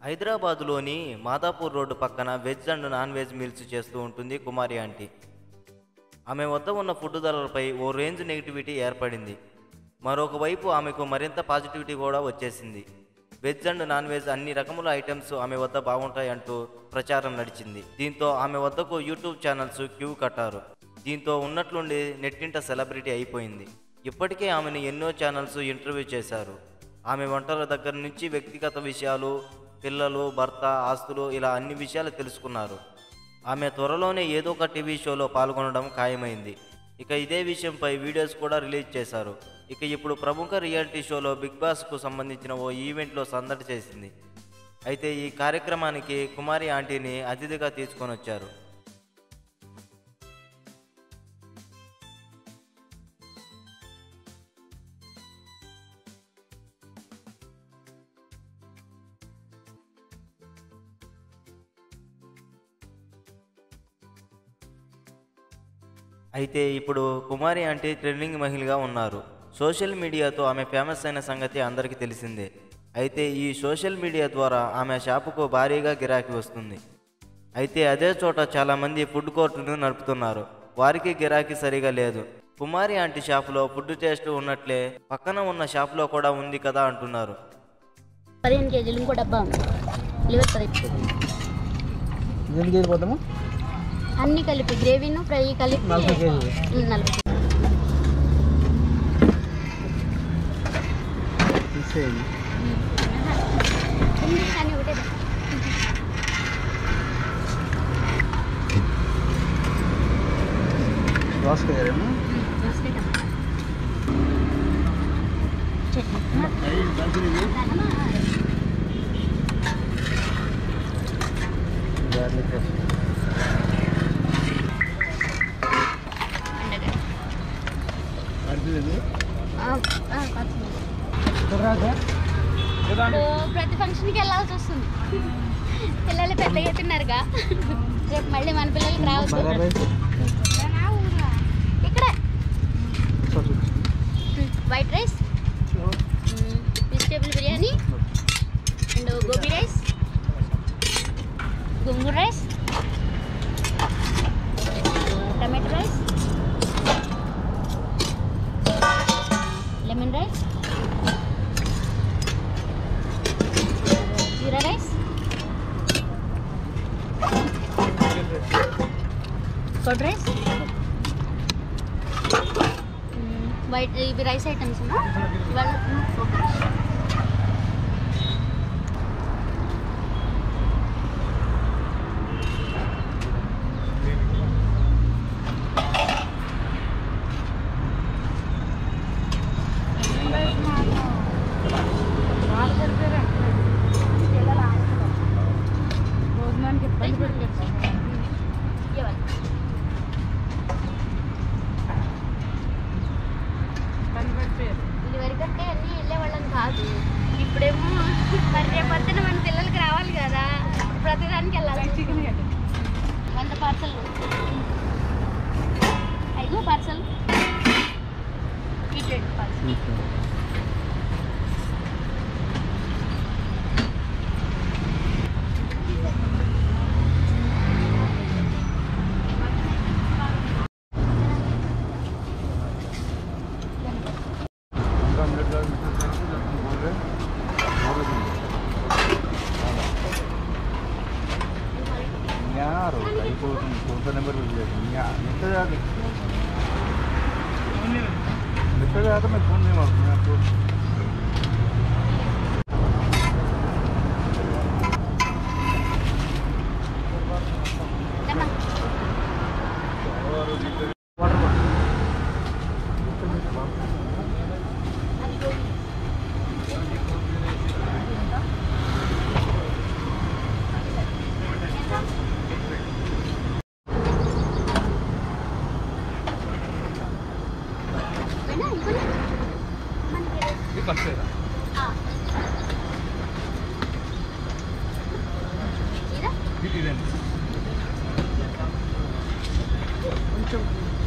హైదరాబాదులోని మాదాపూర్ రోడ్డు పక్కన veg and non veg meals చేస్తూ ఉంటుంది కుమారి ఆంటీ ఆమె వద్ద ఉన్న ఫుడ్ ధరలపై ఓ రేంజ్ నెగిటివిటీ ఏర్పడింది మరొక వైపు ఆమెకు మరింత పాజిటివిటీ కూడా వచ్చేసింది వెజ్ అండ్ నాన్ వెజ్ అన్ని రకముల ఐటమ్స్ ఆమె వద్ద బాగుంటాయంటూ ప్రచారం నడిచింది దీంతో ఆమె వద్దకు యూట్యూబ్ ఛానల్స్ క్యూ కట్టారు దీంతో ఉన్నట్లుండి నెట్టింట సెలబ్రిటీ అయిపోయింది ఇప్పటికే ఆమెను ఎన్నో ఛానల్స్ ఇంటర్వ్యూ చేశారు ఆమె వంటల దగ్గర నుంచి వ్యక్తిగత విషయాలు పిల్లలు భర్త ఆస్తులు ఇలా అన్ని విషయాలు తెలుసుకున్నారు ఆమె త్వరలోనే ఏదో ఒక టీవీ షోలో పాల్గొనడం ఖాయమైంది ఇక ఇదే విషయంపై వీడియోస్ కూడా రిలీజ్ చేశారు ఇక ఇప్పుడు ప్రముఖ రియాలిటీ షోలో బిగ్ బాస్కు సంబంధించిన ఓ ఈవెంట్లో సందడి చేసింది అయితే ఈ కార్యక్రమానికి కుమారి ఆంటీని అతిథిగా తీసుకొని వచ్చారు అయితే ఇప్పుడు కుమారి ఆంటీ ట్రెండింగ్ మహిళగా ఉన్నారు సోషల్ మీడియాతో ఆమె ఫేమస్ అయిన సంగతి అందరికీ తెలిసిందే అయితే ఈ సోషల్ మీడియా ద్వారా ఆమె షాపుకు భారీగా గిరాకీ వస్తుంది అయితే అదే చోట చాలామంది ఫుడ్ కోర్టును నడుపుతున్నారు వారికి గిరాకీ సరిగా లేదు కుమారి ఆంటీ షాపులో ఫుడ్ టేస్ట్ ఉన్నట్లే పక్కన ఉన్న షాపులో కూడా ఉంది కదా అంటున్నారు పదిహేను కేజీలు ఇంకో డబ్బా ఉంది లివర్ కర్రీ ఎన్ని కేజీలు పోతాము అన్ని కలిపి గ్రేవీను ఫ్రై కలిపి నలభై కేజీలు ఉమ్, నలభై తీసేయండి ఉంది కానీ ఒకటే దా. దోసకాయలేమో ఉమ్, దోసకాయ టమాటా. చట్నీ అమ్మా, దానమ్మా. గార్లిక్ పేస్ట్ బెండకాయ. అర్థమైంది ఆ, ఆ, పచ్చిమిర్చి. కుదరాక ఇప్పుడు ప్రతి ఫంక్షన్కి వెళ్ళాల్సి వస్తుంది పిల్లలు పెద్దగా తిన్నారుగా రేపు మళ్ళీ మన పిల్లలకి రావద్దు బగారా రైస్ ఇక్కడే చూడు. White rice vegetable biryani and gobi rice gongura rice tomato rice lemon rice jeera rice curd rice white ఇవి రైస్ ఐటమ్స్ ఇవాళ ఇవ్వాలి ఇది వరకంటే అన్నీ వెళ్ళేవాళ్ళం కాదు ఇప్పుడేమో మరి రేపు పొద్దున మన పిల్లలకి రావాలి కదా ప్రతిదానికి వెళ్ళాలి వంద పార్సల్ ఐదు పార్సల్ ఇటు పార్సల్ यार कई को कौन सा नंबर मिल जाएगा यहाँ निकल जाके निकल जाता मैं फोन नहीं मारूँ मैं आपको ఏమ్మా? అది గోబీ. వేనా? ఇంకొన్ని? మనకి ఆ. ఇదా? కొంచెం